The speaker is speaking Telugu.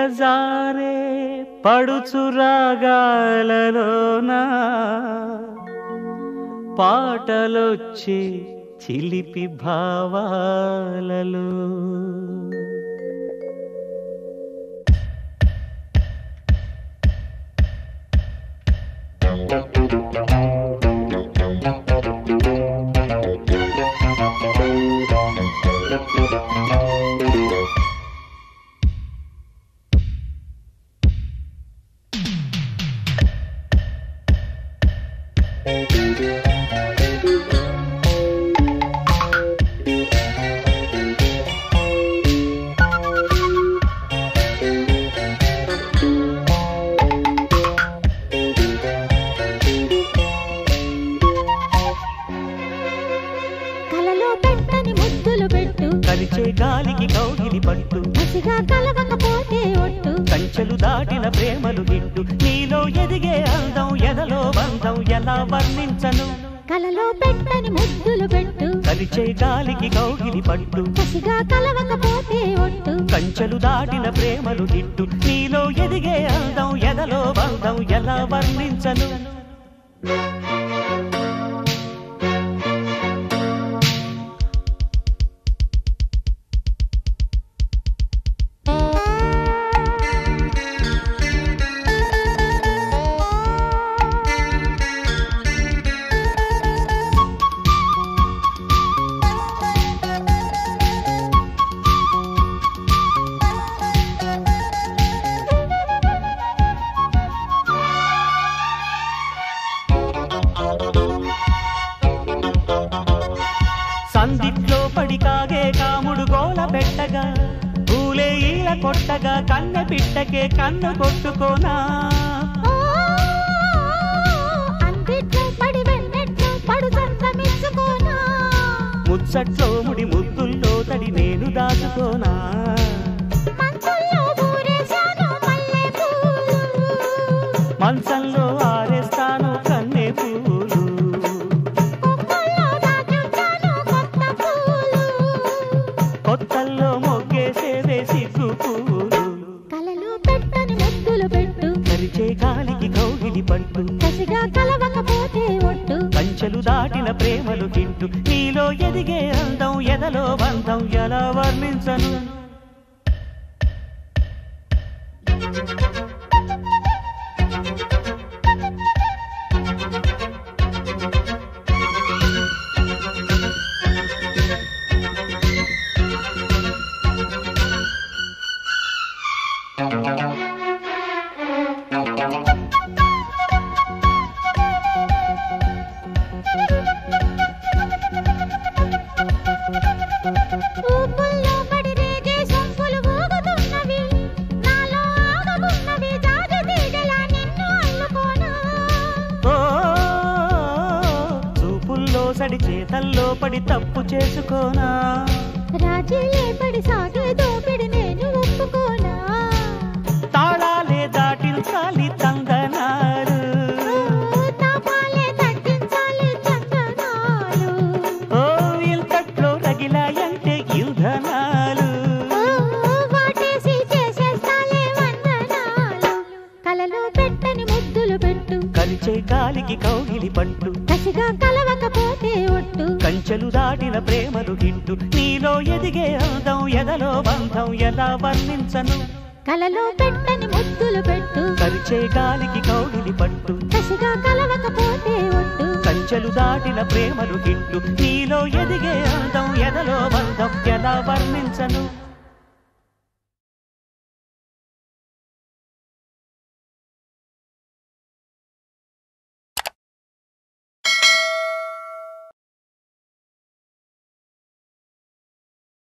జారే పడుచు రాగాలలోన పాటలొచ్చే చిలిపి భావాలలో కలలో పెట్టని ముద్దులు పెట్టు కలిచే గాలికి కౌగిలి పట్టు మసిగా కలవకపోతే ఒట్టు కంచెలు దాటిన ప్రేమలు గిట్టు నీలో ఎదిగే అందం ఎదలో బంధం ఎలా వర్ణించను కలలో పెట్టని ముద్దులు పెట్టు కలిచే గాలికి కౌగిలి పట్టు మసిగా కలవకపోతే ఒట్టు కంచెలు దాటిన ప్రేమలు గిట్టు నీలో ఎదిగే అందం ఎదలో బంధం ఎలా వర్ణించను సందిట్లో పడి కాగే కాముడు గోల పెట్టగా పూలే ఈల కొట్టగా కన్నె పిట్టకే కన్ను కొట్టుకోనా ఓ, అందిట్లో పడి వెన్నెట్లో పడు సంతమించుకోనా ముచ్చట్లో ముడి ముద్దుల్లో తడి నేను దాచుకోనా మంచుల్లో ఊరేశాను మల్లె పూలు మంచంలో ఆరేస్తాను కన్నె పూలు కొమ్మల్లో దాచుంటాను కొత్త పూలు కొత్తల్లో మొగ్గేసేవే సిగ్గు పూలు కలలో పెట్టని ముద్దులు పెట్టు కలిచే గాలికి కౌగిలి పట్టు కసిగా కలవకపోతే ఒట్టు కంచెలు దాటిన ప్రేమలు తింటూ నీలో ఎదిగే అందం ఎదలో బంధం ఎలా వర్ణించను ఊపుల్లో పడి రేగే సొంపులు ఊగుతున్నవి నాలో ఆగకున్నవి జాజి తీగలా నిన్ను అల్లుకోనా ఓ చూపుల్లో సడి చేతల్లో పడి తప్పు చేసుకోనా రాజీలే పడి సాగే దోపిడి నేను ఒప్పుకోనా తాళాలే దాటించాలి తందనాలు ఓ, తాపాలే తగ్గించాలి చందనాలు ఓ ఇంతట్లో రగిలాయంటే ఇంధనాలు ఓ, వాటేసి చేసేస్తాలే వందనాలు కలలో పెట్టని ముద్దులు పెట్టు కలిచే గాలికి కౌగిలి పట్టు కసిగా కలవకపోతే ఒట్టు కంచెలు దాటిన ప్రేమలు గిట్టు నీలో ఎదిగే అందం ఎదలో బంధం ఎలా వర్ణించను కలలో పెట్టని ముద్దులు పెట్టు కలిచే గాలికి కౌగిలి పట్టు కసిగా కలవకపోతే ఒట్టు కంచెలు దాటిన ప్రేమలు గిట్టు నీలో ఎదిగే అందం ఎదలో బంధం ఎలా వర్ణించను